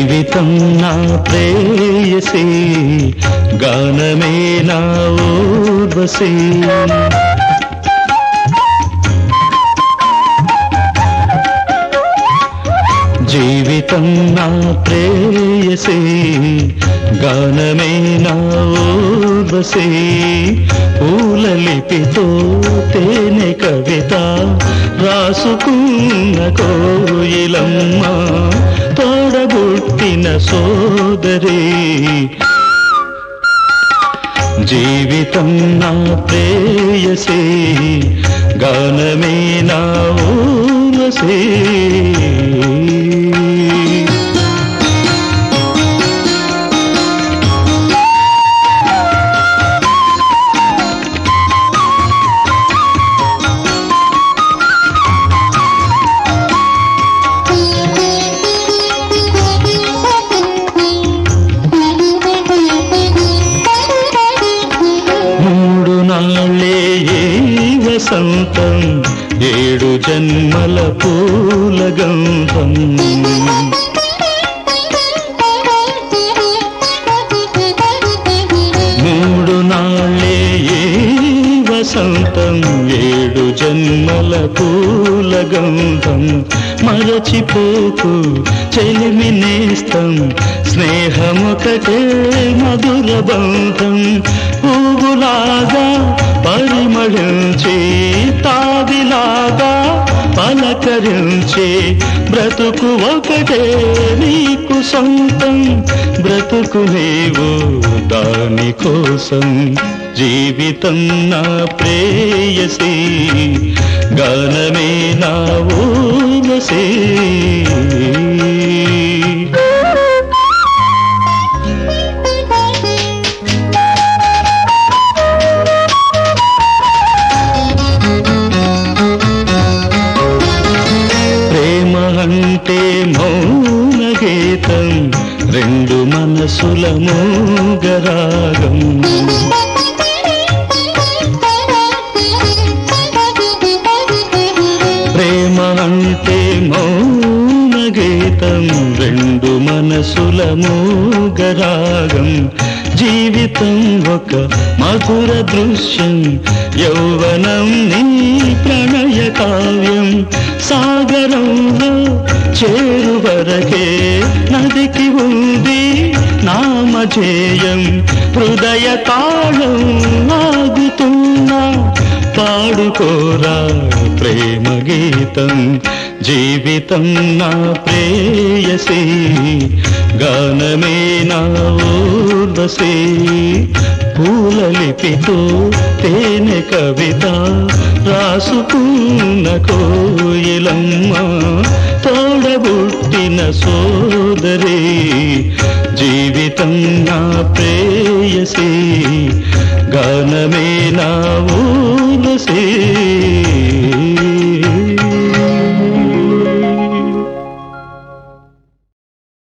జీవితం నా ప్రేయసి గానమే నా ఊర్వశి జీవితం నా ప్రేయసి గానమే నా ఊర్వశి పూల లిపితో తేనె కవిత రాసుకున్న కోయిలమ్మ తోడబుట్టిన సోదరి జీవితం నా ప్రేయసి గానమే నా ఊరసే మూడు నాళ్ళే ఏ వసంతం ఏడు జన్మల పూల గంధం మూడు నాళ్ళే ఏ వసంతం ఏడు జన్మల పూల గంధం మరచిపోకు చెలిమి నేస్తం స్నేహమొకటే మధుర బంధం పువ్వులాగా పరిమళించి తావిలాగా పలకరించే బ్రతుకు ఒకటే నీకు సొంతం బ్రతుకు నీవు దాని కోసం జీవితం నా ప్రేయసి గానమే నా ఊరసే ప్రేమ అంటే మౌన గీతం రెండు మనసుల మూగరాగం ప్రేమ అంటే మౌన గీతం రెండు మనసుల మూగరాగం జీవితం ఒక మధుర దృశ్యం యౌవనం నీ ప్రణయ కావ్యం సాగరంలో చేరు వరకే నదికి ఉంది నామజేయం హృదయ తాళం ఆగుతున్నా పాడుకోరా ప్రేమ గీతం జీవితం నా ప్రేయసి గానమే నా ఊర్వశి పూల లిపితో తేనె కవిత రాసుకున్న కోయిలమ్మ తోడబుట్టిన సోదరి జీవితం నా ప్రేయసి గానమే నా ఊరసి